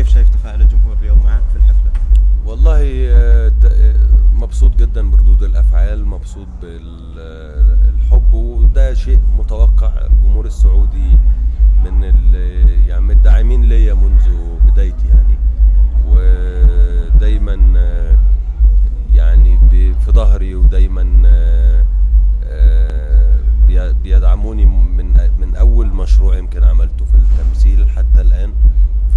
كيف شايف تفاعل الجمهور اليوم معك في الحفله؟ والله آه، د- آه، مبسوط جدا بردود الافعال مبسوط بالحب وده شيء متوقع الجمهور السعودي من ال- يعني من الداعمين ليا منذ بدايتي يعني ودايما آه، يعني ب- في ظهري ودايما آه، آه، بي- بيدعموني من من اول مشروع يمكن عملته في التمثيل حتى الان ف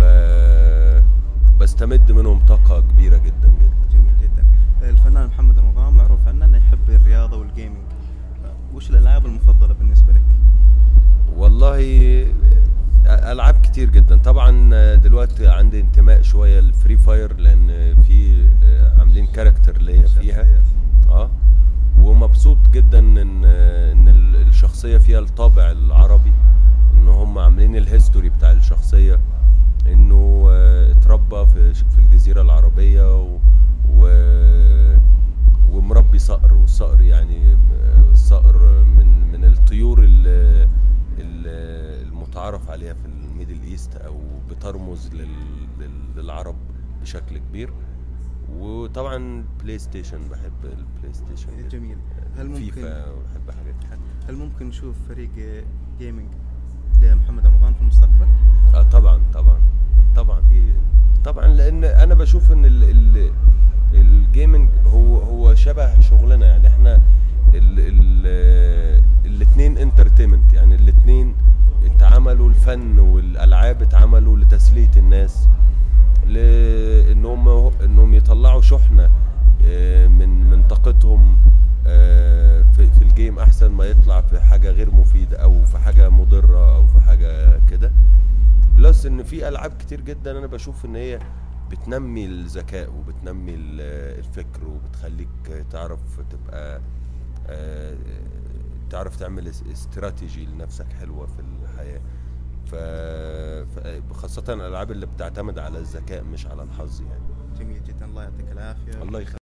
بستمد منهم طاقة كبيرة جدا جدا جميل جدا الفنان محمد رمضان معروف عنه انه يحب الرياضه والجيمنج وش الالعاب المفضله بالنسبه لك؟ والله العاب كتير جدا طبعا دلوقتي عندي انتماء شويه للفري فاير لان في عاملين كاركتر ليا فيها شخصية. اه ومبسوط جدا ان ان الشخصيه فيها الطابع العربي ان هم عاملين الهيستوري بتاع الشخصيه انه آه، اتربى في في الجزيره العربيه و, و ومربي صقر والصقر يعني آه، الصقر من من الطيور ال- ال- المتعارف عليها في الميدل ايست او بترمز لل- لل- للعرب بشكل كبير وطبعا بلاي ستيشن بحب البلاي ستيشن جداً. جميل. هل ممكن- فيفا بحب حاجات كتير. هل ممكن نشوف فريق جيمنج لمحمد رمضان في المستقبل؟ اه طبعا طبعا طبعا في طبعا لان انا بشوف ان ال ال الجيمنج هو هو شبه شغلنا يعني احنا ال ال الاثنين انترتينمنت يعني الاثنين اتعملوا الفن والالعاب اتعملوا لتسليه الناس لانهم انهم يطلعوا شحنه آه، من من طاقتهم آه، في في الجيم احسن ما يطلع في حاجه غير مفيده او في حاجه مضره او في حاجه كده بلس ان في العاب كتير جدا انا بشوف ان هي بتنمي الذكاء وبتنمي ال- الفكر وبتخليك تعرف تبقى آه، تعرف تعمل اس- استراتيجي لنفسك حلوه في الحياه ف ف- خاصة الألعاب اللي بتعتمد على الذكاء مش على الحظ يعني جميل جدا الله يعطيك العافيه الله يخليك